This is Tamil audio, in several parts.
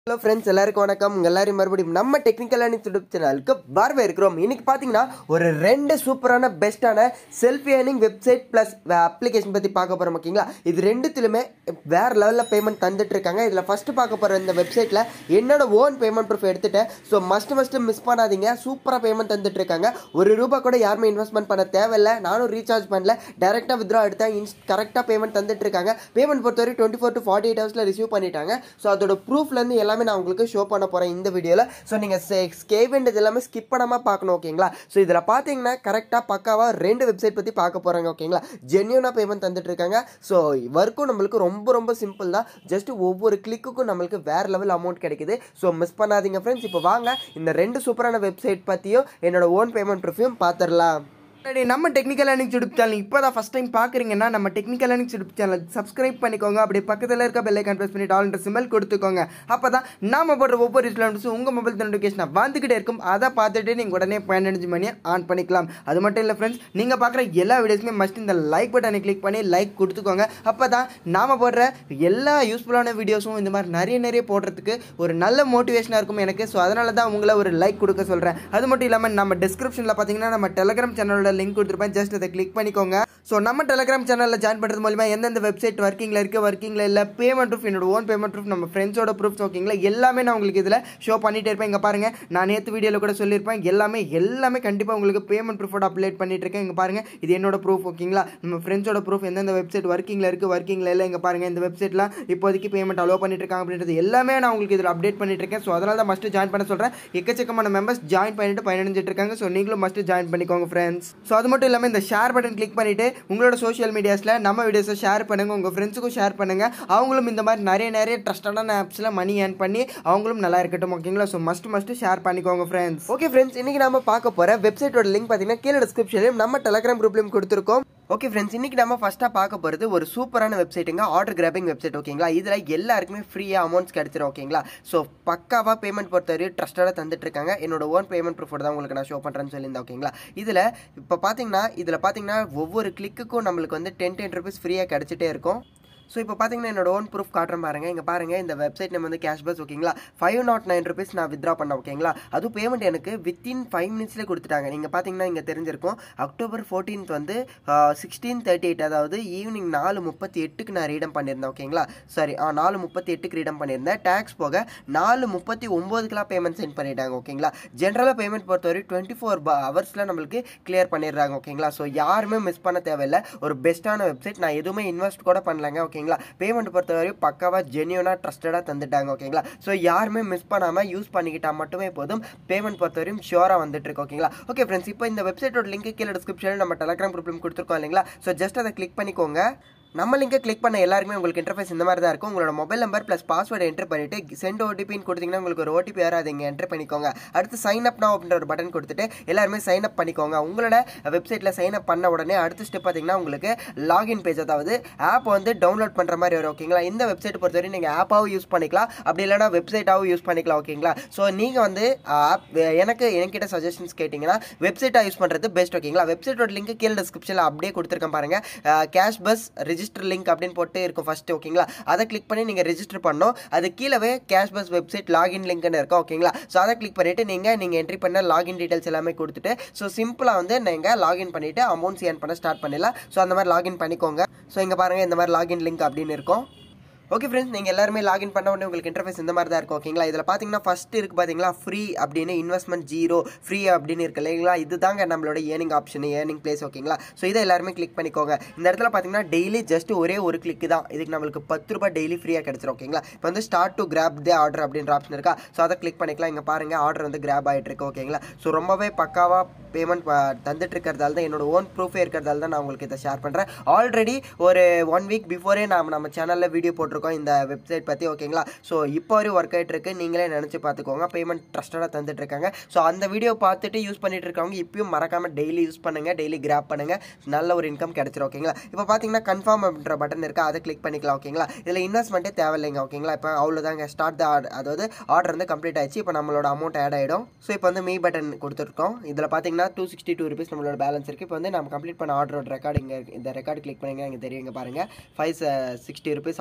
ஹலோ ஃப்ரெண்ட்ஸ் எல்லாருக்கும் வணக்கம் உங்க எல்லாரும் மறுபடியும் நம்ம டெக்னிக்கல் அணி யூடியூப் சேனலுக்கு வரவேற்கிறோம் இன்னைக்கு பார்த்தீங்கன்னா ஒரு ரெண்டு சூப்பரான பெஸ்ட்டான selfie earning website plus application பற்றி பார்க்க போகிறோம் ஓகேங்களா இது ரெண்டுத்துலையுமே வேற லெவலில் பேமெண்ட் தந்துட்டு இருக்காங்க இதில் ஃபஸ்ட்டு பார்க்க போகிற இந்த வெப்சைட்டில் என்னோட ஓன் பேமெண்ட் ப்ரூஃப் எடுத்துட்டேன் ஸோ மஸ்ட் மஸ்ட்டு மிஸ் பண்ணாதீங்க சூப்பராக பேமெண்ட் தந்துட்டு இருக்காங்க ஒரு ரூபா கூட யாருமே இன்வெஸ்ட்மெண்ட் பண்ண தேவையில்லை நானும் ரீசார்ஜ் பண்ணல டேரெக்டாக வித்ரா எடுத்தேன் இன்ஸ் கரெக்டாக பேமெண்ட் தந்துட்டு இருக்காங்க பேமெண்ட் பொறுத்தவரை twenty four to forty eight ஹவர்ஸில் ரிசீவ் பண்ணிட்டாங்க ஸோ அதோட ப்ரூஃப்லேருந்து எல்லாமே நான் உங்களுக்கு ஷோ பண்ண போகிறேன் இந்த வீடியோவில் ஸோ நீங்கள் ஸ்கேவெண்ட் எல்லாமே ஸ்கிப் பண்ணாமல் பார்க்கணும் ஓகேங்களா ஸோ இதில் பார்த்தீங்கன்னா கரெக்டாக பக்காவாக ரெண்டு வெப்சைட் பற்றி பார்க்க போகிறாங்க ஓகேங்களா ஜென்யூனாக பேமெண்ட் தந்துட்டு இருக்காங்க ஸோ ஒர்க்கும் நம்மளுக்கு ரொம்ப ரொம்ப சிம்பிள் தான் ஜஸ்ட் ஒவ்வொரு கிளிக்குக்கும் நம்மளுக்கு வேறு லெவல் அமௌண்ட் கிடைக்குது ஸோ மிஸ் பண்ணாதீங்க ஃப்ரெண்ட்ஸ் இப்போ வாங்க இந்த ரெண்டு சூப்பரான வெப்சைட் பற்றியும் என்னோட ஓன் பேமெண்ட் ப்ரூஃபையும் பார்த்துடலாம் சரி நம்ம டெக்னிக்கல் லேர்னிங் யூடியூப் சேனல் இப்போ தான் ஃபஸ்ட் டைம் பார்க்குறீங்கன்னா நம்ம technical learning YouTube channel subscribe பண்ணிக்கோங்க அப்படியே பக்கத்தில் இருக்க பெல் ஐக்கான் ப்ரெஸ் பண்ணிட்டு ஆல் சிம்பிள் கொடுத்துக்கோங்க அப்போ தான் நாம போடுற ஒவ்வொரு இன்ஸ்டாலன்ஸும் உங்கள் மொபைல் நோட்டிஃபிகேஷன் வந்துக்கிட்டே இருக்கும் அதை பார்த்துட்டு நீங்கள் உடனே பதினஞ்சு மணியை ஆன் பண்ணிக்கலாம் அது மட்டும் இல்லை ஃப்ரெண்ட்ஸ் நீங்கள் பார்க்குற எல்லா வீடியோஸுமே மஸ்ட் இந்த லைக் பட்டனை கிளிக் பண்ணி லைக் கொடுத்துக்கோங்க அப்போ தான் நாம போடுற எல்லா யூஸ்ஃபுல்லான வீடியோஸும் இந்த மாதிரி நிறைய நிறைய போடுறதுக்கு ஒரு நல்ல மோட்டிவேஷனாக இருக்கும் எனக்கு ஸோ அதனால தான் உங்களை ஒரு லைக் கொடுக்க சொல்கிறேன் அது மட்டும் இல்லாமல் நம்ம டிஸ்கிரிப்ஷனில் பார்த்தீங்கன்னா நம்ம டெலகிராம் சேனலோட லிங்க் கொடுத்துருப்பேன் ஜஸ்ட் அதை கிளிக் பண்ணிக்கோங்க ஸோ நம்ம டெலகிராம் சேனலில் ஜாயின் பண்ணுறது மூலிமா எந்தெந்த வெப்சைட் ஒர்க்கிங்கில் இருக்குது ஒர்க்கிங்கில் இல்லை பேமெண்ட் ப்ரூஃப் என்னோட ஓன் பேமெண்ட் ப்ரூஃப் நம்ம ஃப்ரெண்ட்ஸோட ப்ரூஃப்ஸ் ஓகேங்களா எல்லாமே நான் உங்களுக்கு இதில் ஷோ பண்ணிட்டே இருப்பேன் இங்கே பாருங்கள் நான் நேற்று வீடியோவில் கூட சொல்லியிருப்பேன் எல்லாமே எல்லாமே கண்டிப்பாக உங்களுக்கு பேமெண்ட் ப்ரூஃபோட அப்டேட் பண்ணிட்டு இருக்கேன் இங்கே பாருங்கள் இது என்னோட ப்ரூஃப் ஓகேங்களா நம்ம ஃப்ரெண்ட்ஸோட ப்ரூஃப் எந்தெந்த வெப்சைட் ஒர்க்கிங்கில் இருக்குது ஒர்க்கிங்கில் இல்லை இங்கே பாருங்கள் இந்த வெப்சைட்லாம் இப்போதைக்கு பேமெண்ட் அலோவ் பண்ணிட்டு இருக்காங்க அப்படின்றது எல்லாமே நான் உங்களுக்கு இதில் அப்டேட் பண்ணிட்டு இருக்கேன் ஸோ அதனால தான் மஸ்ட்டு ஜாயின் பண்ண சொல்கிறேன் எக்கச்சக்கமான மெம்பர்ஸ் ஜாயின் பண்ணிட்டு பயனடைஞ்சிட்டு இருக்காங்க ஸோ நீங்களும் மஸ்ட்டு ஜாயின் பண்ணிக்கோங்க ஃப்ரெண்ட்ஸ் ஸோ அது மட்டும் இல்லாமல் இந்த ஷேர் பட்டன் கிளிக் பண்ணிவிட்டு உங்களோட சோஷியல் மீடியாஸில் நம்ம வீடியோஸை ஷேர் பண்ணுங்கள் உங்கள் ஃப்ரெண்ட்ஸுக்கும் ஷேர் பண்ணுங்கள் அவங்களும் இந்த மாதிரி நிறைய நிறைய ட்ரஸ்டடான ஆப்ஸில் மணி ஏர்ன் பண்ணி அவங்களும் நல்லா இருக்கட்டும் ஓகேங்களா ஸோ மஸ்ட் மஸ்ட்டு ஷேர் பண்ணிக்கோங்க ஃப்ரெண்ட்ஸ் ஓகே ஃப்ரெண்ட்ஸ் இன்னைக்கு நாம பார்க்க போற வெப்சைட்டோட லிங்க் பார்த்தீங்கன்னா கீழே டிஸ்கிரிப்ஷன்லையும் நம்ம டெலகிராம் குரூப்லையும் கொடுத்துருக்கோம் ஓகே ஃப்ரெண்ட்ஸ் இன்னைக்கு நம்ம ஃபர்ஸ்ட்டாக பார்க்க போகிறது ஒரு சூப்பரான வெப்சைட்டுங்க ஆர்டர் கிராபிங் வெப்சைட் ஓகேங்களா இதில் எல்லாருக்குமே ஃப்ரீயாக அமௌண்ட்ஸ் கிடைச்சிரும் ஓகேங்களா ஸோ பக்காவாக பேமெண்ட் பொறுத்தவரையும் ட்ரஸ்டடாக தந்துட்டு இருக்காங்க என்னோட ஓன் பேமெண்ட் ப்ரூஃபோட தான் உங்களுக்கு நான் ஷோ பண்ணுறேன்னு சொல்லியிருந்தேன் ஓகேங்களா இதில் இப்போ பார்த்தீங்கன்னா இதில் பார்த்தீங்கன்னா ஒவ்வொரு கிளிக்குக்கும் நம்மளுக்கு வந்து டென் டென் ருபீஸ் ஃப்ரீயாக கிடைச்சிட்டே இருக்கும் ஸோ இப்போ பார்த்தீங்கன்னா என்னோட ஓன் ப்ரூஃப் காட்டுறேன் பாருங்க இங்கே பாருங்க இந்த வெப்சைட் நம்ம வந்து கேஷ் பஸ் ஓகேங்களா ஃபைவ் நாட் நைன் ருபீஸ் நான் வித்ரா பண்ணேன் ஓகேங்களா அதுவும் பேமெண்ட் எனக்கு வித்தின் ஃபைவ் மினிட்ஸ்லேயே கொடுத்துட்டாங்க நீங்கள் பார்த்தீங்கன்னா இங்கே தெரிஞ்சிருக்கும் அக்டோபர் ஃபோர்டீன்த் வந்து சிக்ஸ்டீன் தேர்ட்டி எயிட் அதாவது ஈவினிங் நாலு முப்பத்தி எட்டுக்கு நான் ரீடம் பண்ணியிருந்தேன் ஓகேங்களா சாரி ஆ நாலு முப்பத்தி எட்டுக்கு ரீடம் பண்ணியிருந்தேன் டேக்ஸ் போக நாலு முப்பத்தி ஒம்போதுக்குலாம் பேமெண்ட் சென்ட் பண்ணிட்டாங்க ஓகேங்களா ஜென்ரலாக பேமெண்ட் பொறுத்தவரை டுவெண்ட்டி ஃபோர் ஹவர்ஸில் நம்மளுக்கு கிளியர் பண்ணிடுறாங்க ஓகேங்களா ஸோ யாருமே மிஸ் பண்ண தேவையில்லை ஒரு பெஸ்ட்டான வெப்சைட் நான் எதுவுமே இன்வெஸ்ட் கூட பண்ணலங்க ஓகேங்களா பேமெண்ட் பொறுத்தவரை பக்காவாக ஜென்யூனாக ட்ரஸ்டடாக தந்துட்டாங்க ஓகேங்களா ஸோ யாருமே மிஸ் பண்ணாமல் யூஸ் பண்ணிக்கிட்டால் மட்டுமே போதும் பேமெண்ட் பொறுத்தவரையும் ஷியோராக வந்துட்டு இருக்கு ஓகேங்களா ஓகே ஃப்ரெண்ட்ஸ் இப்போ இந்த வெப்சைட்டோட லிங்க் கீழே டிஸ்கிரிப்ஷனில் நம்ம டெலகிராம் குரூப்லையும் கொடுத்துருக்கோம் இல்லைங்களா ஸோ ஜஸ்ட் அதை கிளிக் பண்ணிக்கோங்க நம்ம லிங்கை கிளிக் பண்ண எல்லாருமே உங்களுக்கு இன்டர்ஃபேஸ் இந்த மாதிரி தான் இருக்கும் உங்களோட mobile number plus password enter பண்ணிட்டு சென்ட் ஓடிபின்னு கொடுத்தீங்கன்னா உங்களுக்கு ஒரு ஓடிபி வர அதை இங்கே என்ட்ரு பண்ணிக்கோங்க அடுத்து சைன் அப் now அப்படின்ற ஒரு பட்டன் கொடுத்துட்டு எல்லாருமே சைன் அப் பண்ணிக்கோங்க உங்களோட வெப்சைட்டில் சைன் அப் பண்ண உடனே அடுத்த ஸ்டெப் பார்த்தீங்கன்னா உங்களுக்கு லாகின் பேஜ் அதாவது ஆப் வந்து டவுன்லோட் பண்ணுற மாதிரி வரும் ஓகேங்களா இந்த வெப்சைட் பொறுத்தவரை நீங்கள் ஆப்பாகவும் யூஸ் பண்ணிக்கலாம் அப்படி இல்லைனா வெப்சைட்டாகவும் யூஸ் பண்ணிக்கலாம் ஓகேங்களா ஸோ நீங்கள் வந்து ஆப் எனக்கு என்கிட்ட சஜஷன்ஸ் கேட்டிங்கன்னா வெப்சைட்டாக யூஸ் பண்ணுறது பெஸ்ட் ஓகேங்களா வெப்சைட்டோட லிங்க் கீழே டிஸ்கிரிப்ஷனில் அப்படியே கொடுத்துருக்கேன் பாருங்கள் கேஷ் பஸ் ரிஜிஸ்டர் லிங்க் அப்படின்னு போட்டு இருக்கும் ஃபஸ்ட்டு ஓகேங்களா அதை கிளிக் பண்ணி நீங்கள் ரெஜிஸ்டர் பண்ணணும் அது கீழவே கேஷ் பஸ் வெப்சைட் லாகின் லிங்க்னு இருக்கும் ஓகேங்களா ஸோ அதை கிளிக் பண்ணிவிட்டு நீங்கள் நீங்கள் என்ட்ரி பண்ண லாகின் டீடைல்ஸ் எல்லாமே கொடுத்துட்டு ஸோ சிம்பிளாக வந்து நீங்கள் லாகின் பண்ணிவிட்டு அமௌண்ட்ஸ் ஏர்ன் பண்ண ஸ்டார்ட் பண்ணிடலாம் ஸோ அந்த மாதிரி லாகின் பண்ணிக்கோங்க ஸோ இங்கே பாருங்கள் இந்த மாதிரி லாகின் லிங்க் அப்படின்னு இருக்கும் ஓகே ஃப்ரெண்ட்ஸ் நீங்கள் எல்லாருமே லாகின் பண்ண உடனே உங்களுக்கு இன்டர்ஃபேஸ் இந்த மாதிரி தான் இருக்கும் ஓகேங்களா இதில் பார்த்தீங்கன்னா ஃபஸ்ட் இருக்குது பார்த்தீங்களா ஃப்ரீ அப்படின்னு இன்வெஸ்ட்மெண்ட் ஜீரோ ஃப்ரீ அப்படின்னு இருக்கு இல்லைங்களா இதுதாங்க நம்மளோட ஏர்னிங் ஆப்ஷன் ஏர்னிங் பிளேஸ் ஓகேங்களா ஸோ இதை எல்லாருமே கிளிக் பண்ணிக்கோங்க இந்த இடத்துல பார்த்தீங்கன்னா டெய்லி ஜஸ்ட் ஒரே ஒரு கிளிக் தான் இதுக்கு நம்மளுக்கு பத்து ரூபாய் டெய்லி ஃப்ரீயாக கிடச்சிரும் ஓகேங்களா இப்போ வந்து start to grab the order அப்படின்ற ஆப்ஷன் இருக்கா ஸோ அதை கிளிக் பண்ணிக்கலாம் இங்கே பாருங்கள் ஆர்டர் வந்து கிராப் ஆகிட்டு இருக்கு ஓகேங்களா ஸோ ரொம்பவே பக்காவாக பேமெண்ட் தந்துட்டு இருக்கிறதால தான் என்னோட ஓன் ப்ரூஃபே இருக்கிறதால தான் நான் உங்களுக்கு இதை ஷேர் பண்ணுறேன் ஆல்ரெடி ஒரு ஒன் வீக் பிஃபோரே நான் நம்ம சேனலில் வீடியோ போட்டிருக்கோம் இந்த வெப்சைட் பற்றி ஓகேங்களா ஸோ இப்போ வரையும் ஒர்க் ஆகிட்டு இருக்கு நீங்களே நினச்சி பார்த்துக்கோங்க பேமெண்ட் ட்ரஸ்டடாக தந்துட்டு இருக்காங்க ஸோ அந்த வீடியோ பார்த்துட்டு யூஸ் பண்ணிட்டு இருக்கவங்க இப்பயும் மறக்காமல் டெய்லி யூஸ் பண்ணுங்கள் டெய்லி கிராப் பண்ணுங்கள் நல்ல ஒரு இன்கம் கிடைச்சிரும் ஓகேங்களா இப்போ பார்த்தீங்கன்னா கன்ஃபார்ம் அப்படின்ற பட்டன் இருக்கா அதை கிளிக் பண்ணிக்கலாம் ஓகேங்களா இதில் இன்வெஸ்ட்மெண்ட்டே தேவையில்லைங்க ஓகேங்களா இப்போ அவ்வளோதாங்க ஸ்டார்ட் த அதாவது ஆர்டர் வந்து கம்ப்ளீட் ஆயிடுச்சு இப்போ நம்மளோட அமௌண்ட் ஆட் ஆகிடும் ஸோ இப்போ வந்து மீ பட்டன் கொடுத்துருக்கோம் இதில் பார்த்தீங்கன்னா டூ சிக்ஸ்டி டூ ருபீஸ் நம்மளோட பேலன்ஸ் இருக்குது இப்போ வந்து நம்ம கம்ப்ளீட் பண்ண ஆர்டரோட ரெக்கார்டு இங்கே இந்த ரெக்கார்டு கிளிக் பண்ணிங்கன்னா இங்கே தெரியும் இங்கே பாருங்கள் five sixty rupees order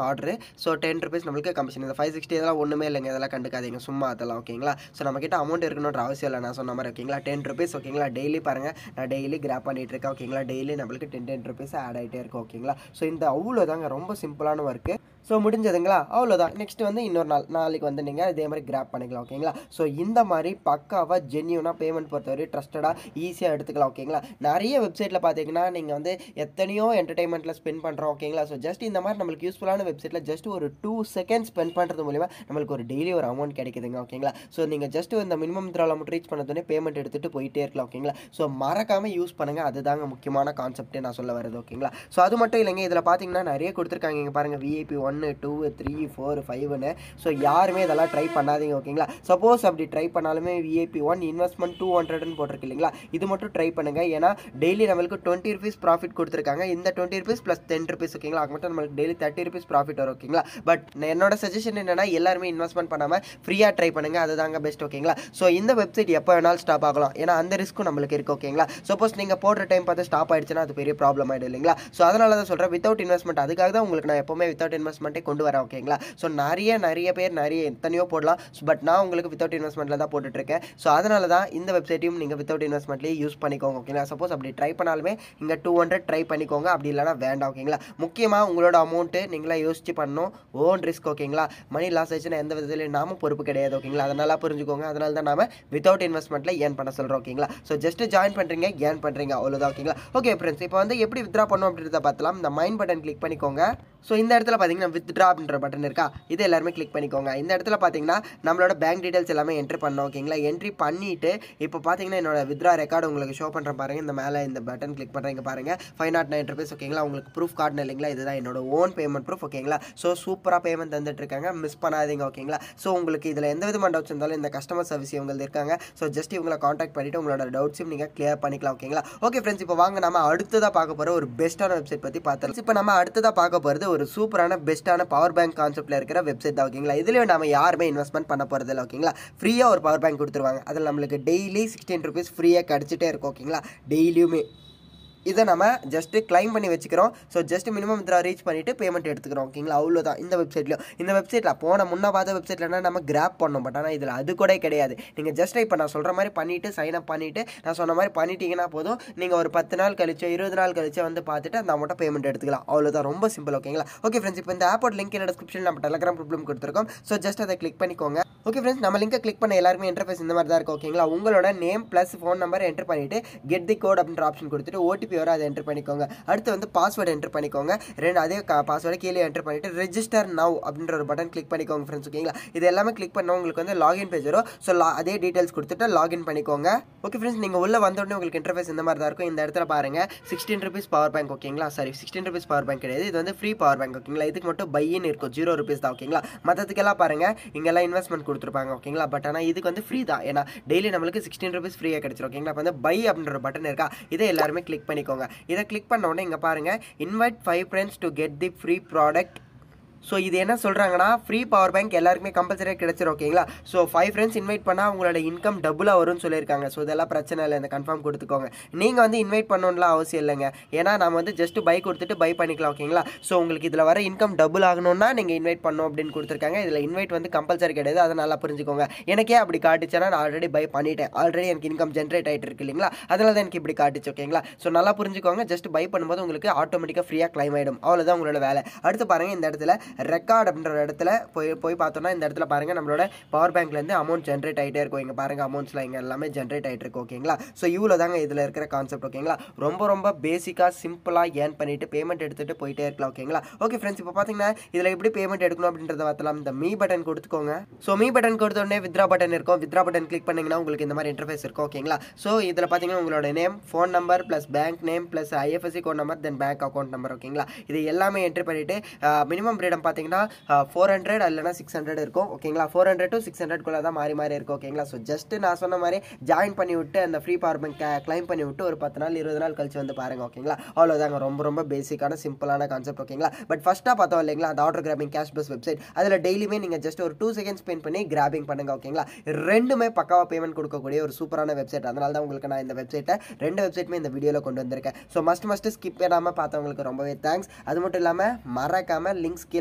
so ten rupees நம்மளுக்கு கமிஷன் இந்த ஃபைவ் சிக்ஸ்டி இதெல்லாம் ஒன்றுமே இல்லைங்க இதெல்லாம் கண்டுக்காதீங்க சும்மா அதெல்லாம் ஓகேங்களா ஸோ நம்மக்கிட்ட அமௌண்ட் இருக்கணுன்ற அவசியம் இல்லை நான் சொன்ன மாதிரி ஓகேங்களா டென் ருபீஸ் ஓகேங்களா டெய்லி பாருங்கள் நான் டெய்லி கிராப் பண்ணிட்டு இருக்கேன் ஓகேங்களா டெய்லி நம்மளுக்கு டென் டென் ருபீஸ் ஆட் ஆகிட்டே இருக்கும் ஓகேங்களா ஸோ இந்த அவ்வளோதாங்க ரொம்ப சிம்பிளான ஒர்க்கு ஸோ முடிஞ்சதுங்களா அவ்வளோதான் நெக்ஸ்ட் வந்து இன்னொரு நாள் நாளைக்கு வந்து நீங்கள் இதே மாதிரி கிராப் பண்ணிக்கலாம் ஓகேங்களா ஸோ இந்த மாதிரி பக்காவாக ஜென்யூனாக பேமெண்ட் பொறுத்தவரை ட்ரஸ்டடாக ஈஸியாக எடுத்துக்கலாம் ஓகேங்களா நிறைய வெப்சைட்டில் பார்த்தீங்கன்னா நீங்கள் வந்து எத்தனையோ என்டர்டைன்மெண்ட்டில் ஸ்பெண்ட் பண்ணுறோம் ஓகேங்களா ஸோ ஜஸ்ட் இந்த மாதிரி நம்மளுக்கு யூஸ்ஃபுல்லான வெப்சைட்டில் ஜஸ்ட் ஒரு டூ செகண்ட் ஸ்பெண்ட் பண்ணுறது மூலிமா நம்மளுக்கு ஒரு டெய்லி ஒரு அமௌண்ட் கிடைக்குதுங்க ஓகேங்களா ஸோ நீங்கள் ஜஸ்ட் இந்த மினிமம் த்ரால் அமௌண்ட் ரீச் பண்ணதுனே பேமெண்ட் எடுத்துகிட்டு போயிட்டே இருக்கலாம் ஓகேங்களா ஸோ மறக்காமல் யூஸ் பண்ணுங்கள் அதுதாங்க முக்கியமான கான்செப்ட்டே நான் சொல்ல வருது ஓகேங்களா ஸோ அது மட்டும் இல்லைங்க இதில் பார்த்தீங்கன்னா நிறைய கொடுத்துருக்காங்க இங்கே பாருங்கள் விஐபி ஒன்று டூ த்ரீ ஃபோர் ஃபைவ்னு ஸோ யாருமே இதெல்லாம் ட்ரை பண்ணாதீங்க ஓகேங்களா சப்போஸ் அப்படி ட்ரை பண்ணாலுமே விஐபி ஒன் இன்வெஸ்ட்மெண்ட் டூ ஹண்ட்ரட்னு போட்டிருக்கு இல்லைங்களா இது மட்டும் ட்ரை பண்ணுங்கள் ஏன்னா டெய்லி நம்மளுக்கு டுவெண்ட்டி ருபீஸ் ப்ராஃபிட் கொடுத்துருக்காங்க இந்த twenty rupees plus ten rupees ஓகேங்களா அது மட்டும் நம்மளுக்கு டெய்லி தேர்ட்டி ருபீஸ் ப்ராஃபிட் வரும் ஓகேங்களா பட் என்னோட சஜஷன் என்னன்னா எல்லாருமே இன்வெஸ்ட்மெண்ட் பண்ணாமல் ஃப்ரீயாக ட்ரை பண்ணுங்கள் அதுதாங்க பெஸ்ட் ஓகேங்களா ஸோ இந்த வெப்சைட் எப்போ வேணாலும் ஸ்டாப் ஆகலாம் ஏன்னா அந்த ரிஸ்க்கும் நம்மளுக்கு இருக்குது ஓகேங்களா சப்போஸ் நீங்கள் போடுற டைம் பார்த்து ஸ்டாப் ஆயிடுச்சுன்னா அது பெரிய ப்ராப்ளம் ஆகிடும் இல்லைங்களா ஸோ அதனால தான் சொல்கிறேன் வித்தவுட் இன்வெஸ்ட்மெண்ட் அதுக்காக தான் உங்களுக்கு நான் எப்போவுமே வித்தவுட் இன்வெஸ்ட்மெண்ட்டே கொண்டு வரேன் ஓகேங்களா ஸோ நிறைய நிறைய பேர் நிறைய எத்தனையோ போடலாம் பட் நான் உங்களுக்கு வித்தவுட் இன்வெஸ்ட்மெண்ட்டில் தான் போட்டுட்ருக்கேன் ஸோ அதனால தான் இந்த வெப்சைட்டையும் நீங்கள் வித்தவுட் இன்வெஸ்ட்மெண்ட்லேயே யூஸ் பண்ணிக்கோங்க ஓகேங்களா சப்போஸ் அப்படி ட்ரை பண்ணாலுமே இங்கே டூ ஹண்ட்ரட் ட்ரை பண்ணிக்கோங்க அப்படி இல்லைனா வேண்டாம் ஓகேங்களா முக்கியமாக உங்களோட அமௌண்ட்டு நீங்களா யோசிச்சு பண்ணணும் ஓன் ரிஸ்க் ஓகேங்களா மணி லாஸ் ஆச்சுன்னா எந்த விதத்துலையும் நாம பொறுப்பு கிடையாது ஓகேங்களா அதனால புரிஞ்சுக்கோங்க அதனால தான் நாம வித்தவுட் இன்வெஸ்ட்மெண்ட்டில் ஏர்ன் பண்ண சொல்கிறோம் ஓகேங்களா ஸோ ஜஸ்ட் ஜாயின் பண்ணுறீங்க ஏர்ன் பண்ணுறீங்க அவ்வளோதான் ஓகேங்களா ஓகே ஃப்ரெண்ட்ஸ் இப்போ வந்து எப்படி வித்ரா பண்ணணும் அப்படின்றத பார்த்தலாம் இந்த மைண்ட் பட்டன் கிளிக் பண்ணிக்கோங்க ஸோ இந்த இடத்துல பார்த்தீங்கன்னா வித்ட்ரா அப்படின்ற பட்டன் இருக்கா இது எல்லாருமே கிளிக் பண்ணிக்கோங்க இந்த இடத்துல பார்த்தீங்கன்னா நம்மளோட பேங்க் டீடைல்ஸ் எல்லாமே என்ட்ரி பண்ணோம் ஓகேங்களா என்ட்ரி பண்ணிட்டு இப்போ பார்த்தீங்கன்னா என்னோட வித்ரா ரெக்கார்டு உங்களுக்கு ஷோ பண்ணுறேன் பாருங்க இந்த மேலே இந்த பட்டன் கிளிக் பண்ணுறீங்க பாருங்க ஃபைவ் நாட் நைன் ருபீஸ் ஓகேங்களா உங்களுக்கு ப்ரூஃப் கார்டு இல்லைங்களா இதுதான் என்னோட ஓன் பேமெண்ட் ப்ரூஃப் ஓகேங்களா ஸோ சூப்பராக பேமெண்ட் தந்துட்டு இருக்காங்க மிஸ் பண்ணாதீங்க ஓகேங்களா ஸோ உங்களுக்கு இதில் எந்த விதமான டவுட்ஸ் இருந்தாலும் இந்த கஸ்டமர் சர்வீஸ் இவங்க இருக்காங்க ஸோ ஜஸ்ட் இவங்களை காண்டாக்ட் பண்ணிட்டு உங்களோட டவுட்ஸையும் நீங்கள் கிளியர் பண்ணிக்கலாம் ஓகேங்களா ஓகே ஃப்ரெண்ட்ஸ் இப்போ வாங்க நம்ம அடுத்ததாக பார்க்க போகிற ஒரு பெஸ்ட்டான வெப்சைட் பற்றி பார்த்துலாம் இப்போ நம்ம அடுத்ததாக பார்க்க போகிறது ஒரு சூப்பரான பெஸ்ட்டான பவர் பேங்க் கான்செப்ட்டில் இருக்கிற வெப்சைட் தான் ஓகேங்களா இதுலேயும் நம்ம யாருமே இன்வெஸ்ட்மெண்ட் பண்ண போகிறது இல்லை ஓகேங்களா ஃப்ரீயாக ஒரு பவர் பேங்க் கொடுத்துருவாங்க அதில் நம்மளுக்கு டெய்லி சிக்ஸ்டீன் ருபீஸ் ஃப்ரீயாக கிடச்சிட்டே இருக்கும் ஓகேங்களா டெய்லியுமே இதை நம்ம ஜஸ்ட் கிளைம் பண்ணி வச்சுக்கிறோம் ஸோ ஜஸ்ட் மினிமம் இதில் ரீச் பண்ணிவிட்டு பேமெண்ட் எடுத்துக்கிறோம் ஓகேங்களா அவ்வளோதான் இந்த வெப்சைட்லையும் இந்த வெப்சைட்டில் போன முன்ன பார்த்த வெப்சைட்லனா நம்ம கிராப் பண்ணோம் பட் ஆனால் இதில் அது கூட கிடையாது நீங்கள் ஜஸ்ட் இப்போ நான் சொல்கிற மாதிரி பண்ணிவிட்டு சைன் அப் பண்ணிவிட்டு நான் சொன்ன மாதிரி பண்ணிட்டீங்கன்னா போதும் நீங்கள் ஒரு பத்து நாள் கழிச்சோ இருபது நாள் கழிச்சோ வந்து பார்த்துட்டு அந்த அமௌண்ட்டை பேமெண்ட் எடுத்துக்கலாம் அவ்வளோதான் ரொம்ப சிம்பிள் ஓகேங்களா ஓகே ஃப்ரெண்ட்ஸ் இப்போ இந்த ஆப்போட லிங்க் என்ன டிஸ்கிரிப்ஷன் நம்ம டெலகிராம் ப்ராப்ளம் கொடுத்துருக்கோம் ஸோ ஜஸ்ட் அதை கிளிக் பண்ணிக்கோங்க ஓகே ஃப்ரெண்ட்ஸ் நம்ம லிங்கை கிளிக் பண்ண எல்லாருமே இன்டர்ஃபேஸ் இந்த மாதிரி தான் இருக்கும் ஓகேங்களா உங்களோட name plus phone number enter பண்ணிவிட்டு கெட் தி கோட் அப்படின்ற ஆப்ஷன் கொடுத்துட்டு ஓடிபி வர அதை என்டர் பண்ணிக்கோங்க அடுத்து வந்து பாஸ்வேர்டு என்டர் பண்ணிக்கோங்க ரெண்டு அதே பாஸ்வேர்டை கீழே என்டர் பண்ணிவிட்டு ரெஜிஸ்டர் நவ் அப்படின்ற ஒரு பட்டன் கிளிக் பண்ணிக்கோங்க ஃப்ரெண்ட்ஸ் ஓகேங்களா இது எல்லாமே கிளிக் பண்ண உங்களுக்கு வந்து லாகின் பேஜ் வரும் ஸோ அதே டீட்டெயில்ஸ் கொடுத்துட்டு லாகின் பண்ணிக்கோங்க ஓகே ஃப்ரெண்ட்ஸ் நீங்கள் உள்ள வந்த உடனே உங்களுக்கு இன்டர்ஃபேஸ் இந்த மாதிரி தான் இருக்கும் இந்த இடத்துல பாருங்க சிக்ஸ்டீன் ருபீஸ் பவர் பேங்க் ஓகேங்களா sorry sixteen rupees power bank கிடையாது இது வந்து ஃப்ரீ பவர் பேங்க் ஓகேங்களா இதுக்கு மட்டும் பையின்னு இருக்கும் ஜீரோ ருபீஸ் தான் ஓகேங்களா மற்றதுக்கெல்லாம் பாருங்க இங்கெல்லாம் இன்வெஸ்ட்மெண்ட் கொடுத்துருப்பாங்க ஓகேங்களா பட் ஆனால் இதுக்கு வந்து ஃப்ரீ தான் ஏன்னா டெய்லி நம்மளுக்கு சிக்ஸ்டீன் ருபீஸ் ஃப்ரீயாக கிடைச்சிரும் ஓகேங்களா இப்போ வந்து பை அப்படின்ற ஒரு பட்டன் இருக்கா இதை எல்லாருமே கிளிக் பண்ணிக்கோங்க இதை கிளிக் பண்ண உடனே இங்கே பாருங்க invite five friends to get the free product so இது என்ன சொல்கிறாங்கன்னா ஃப்ரீ பவர் பேங்க் எல்லாருக்குமே கம்பல்சரியாக கிடைச்சிரும் ஓகேங்களா ஸோ ஃபைவ் ஃப்ரெண்ட்ஸ் இன்வைட் பண்ணால் உங்களோட இன்கம் டபுளாக வரும்னு சொல்லியிருக்காங்க ஸோ இதெல்லாம் பிரச்சனை இல்லை இந்த கன்ஃபார்ம் கொடுத்துக்கோங்க நீங்கள் வந்து இன்வைட் பண்ணணும்லாம் அவசியம் இல்லைங்க ஏன்னா நம்ம வந்து ஜஸ்ட் பை கொடுத்துட்டு பை பண்ணிக்கலாம் ஓகேங்களா ஸோ உங்களுக்கு இதில் வர இன்கம் டபுள் ஆகணும்னா நீங்கள் இன்வைட் பண்ணணும் அப்படின்னு கொடுத்துருக்காங்க இதில் இன்வைட் வந்து கம்பல்சரி கிடையாது அதை நல்லா புரிஞ்சுக்கோங்க எனக்கே அப்படி காட்டுச்சுன்னா நான் ஆல்ரெடி பை பண்ணிட்டேன் ஆல்ரெடி எனக்கு இன்கம் ஜென்ரேட் ஆகிட்டு இருக்கு இல்லைங்களா அதனால தான் எனக்கு இப்படி காட்டுச்சு ஓகேங்களா ஸோ நல்லா புரிஞ்சுக்கோங்க ஜஸ்ட் பை பண்ணும்போது உங்களுக்கு ஆட்டோமேட்டிக்காக ஃப்ரீயாக கிளைம் ஆகிடும் அவ்வளோதான் உங்களோட வேலை அடுத்து பாருங்கள் இந்த இடத்துல ரெக்கார்ட் அப்படின்ற ஒரு இடத்துல போய் போய் பார்த்தோம்னா இந்த இடத்துல பாருங்கள் நம்மளோட பவர் பேங்க்லேருந்து அமௌண்ட் ஜென்ரேட் ஆகிட்டே இருக்கும் இங்கே பாருங்கள் அமௌண்ட்ஸ்லாம் இங்கே எல்லாமே ஜென்ரேட் ஆகிட்டு இருக்கு ஓகேங்களா ஸோ இவ்வளோ தாங்க இதில் இருக்கிற கான்செப்ட் ஓகேங்களா ரொம்ப ரொம்ப பேசிக்காக சிம்பிளாக ஏர்ன் பண்ணிட்டு பேமெண்ட் எடுத்துகிட்டு போயிட்டே இருக்கலாம் ஓகேங்களா ஓகே ஃப்ரெண்ட்ஸ் இப்போ பார்த்தீங்கன்னா இதில் எப்படி பேமெண்ட் எடுக்கணும் அப்படின்றத பார்த்தலாம் இந்த மீ பட்டன் கொடுத்துக்கோங்க ஸோ மீ பட்டன் கொடுத்த உடனே வித்ரா பட்டன் இருக்கும் வித்ரா பட்டன் கிளிக் பண்ணிங்கன்னா உங்களுக்கு இந்த மாதிரி இன்டர்ஃபேஸ் இருக்கும் ஓகேங்களா ஸோ இதில் பார்த்தீங்கன்னா உங்களோட name phone number plus bank name plus IFSC code number then bank account number ஓகேங்களா இது எல்லாமே என்ட்ரி பண்ணிவிட்டு மினிமம் ஃப்ரீடம் பார்த்தீங்கன்னா ஃபோர் ஹண்ட்ரட் இல்லைனா சிக்ஸ் ஹண்ட்ரட் இருக்கும் ஓகேங்களா ஃபோர் ஹண்ட்ரட் டு சிக்ஸ் ஹண்ட்ரட்குள்ளே தான் மாறி மாறி இருக்கும் ஓகேங்களா ஸோ ஜஸ்ட் நான் சொன்ன மாதிரி ஜாயின் பண்ணி விட்டு அந்த ஃப்ரீ பவர் பேங்க் கிளைம் பண்ணி விட்டு ஒரு பத்து நாள் இருபது நாள் கழிச்சு வந்து பாருங்க ஓகேங்களா அவ்வளோதாங்க ரொம்ப ரொம்ப பேசிக்கான சிம்பிளான கான்செப்ட் ஓகேங்களா பட் ஃபஸ்ட்டாக பார்த்தோம் இல்லைங்களா அந்த order grabbing cash bus website அதில் டெய்லியுமே நீங்கள் ஜஸ்ட் ஒரு டூ செகண்ட்ஸ் ஸ்பெண்ட் பண்ணி கிராபிங் பண்ணுங்க ஓகேங்களா ரெண்டுமே பக்காவாக பேமெண்ட் கொடுக்கக்கூடிய ஒரு சூப்பரான வெப்சைட் அதனால தான் உங்களுக்கு நான் இந்த வெப்சைட்டை ரெண்டு வெப்சைட்டுமே இந்த வீடியோவில் கொண்டு வந்திருக்கேன் ஸோ மஸ்ட் மஸ்ட் ஸ்கிப் பண்ணாமல் பார்த்தவங்களுக்கு ரொம்பவே தேங்க்ஸ் அது மட்டும் இல்லாமல் மறக்காமல் லிங்க்ஸ் கீழே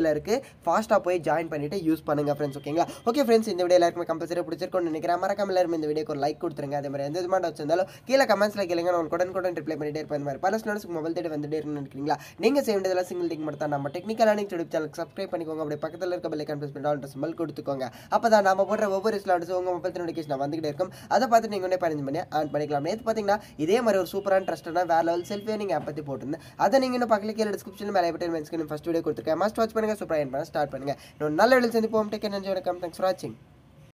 டிஸ்கிரிப்ஷனில் இருக்குது ஃபாஸ்ட்டாக போய் ஜாயின் பண்ணிட்டு யூஸ் பண்ணுங்க ஃப்ரெண்ட்ஸ் ஓகேங்களா ஓகே ஃப்ரெண்ட்ஸ் இந்த வீடியோ எல்லாருக்குமே கம்பல்சரி பிடிச்சிருக்கோம்னு நினைக்கிறேன் மறக்காம எல்லாரும் இந்த வீடியோக்கு ஒரு லைக் கொடுத்துருங்க அதே மாதிரி எந்த விதமான வச்சிருந்தாலும் கீழே கமெண்ட்ஸில் கேளுங்க நான் உடனே கூட ரிப்ளை பண்ணிட்டே இருப்பேன் இந்த மாதிரி பல ஸ்டூடெண்ட்ஸ்க்கு மொபைல் தேடி வந்துட்டே இருக்குன்னு நினைக்கிறீங்களா நீங்கள் செய்ய வேண்டியதெல்லாம் சிங்கிள் திங் மட்டும் தான் நம்ம technical Anik YouTube channel subscribe பண்ணிக்கோங்க அப்படியே பக்கத்தில் இருக்க பெல் ஐக்கான் ப்ரெஸ் பண்ணி ஆல் சிம்பிள் கொடுத்துக்கோங்க அப்போ தான் நம்ம போடுற ஒவ்வொரு ஸ்லாட்ஸும் உங்கள் மொபைல் நோட்டிஃபிகேஷன் வந்துகிட்டே இருக்கும் அதை பார்த்து நீங்கள் உடனே பதினஞ்சு பண்ணி ஆன் பண்ணிக்கலாம் நேற்று பார்த்தீங்கன்னா இதே மாதிரி ஒரு சூப்பரான ட்ரஸ்டான வேற லெவல் செல்ஃபியை நீங்கள் ஆப் பற்றி போட்டிருந்தேன் அதை நீங்கள் இன்னும் பக்கத்தில் கீழே டிஸ்கிரிப்ஷன் மேலே பட்டன் மென்ஸ்க்கு ஃபஸ்ட் வீடியோ கொடுத்துருக்கேன் மஸ்ட் வாட்ச் பண்ணுங்கள் சூப்பராக என் பண்ண ஸ்டார்ட் பண்ணுங்கள் இன்னும் நல்ல வீடியோ சந்திப்போம் டேக் நன்றி வணக்கம் தேங்க்ஸ் ஃபார் வாட்சிங்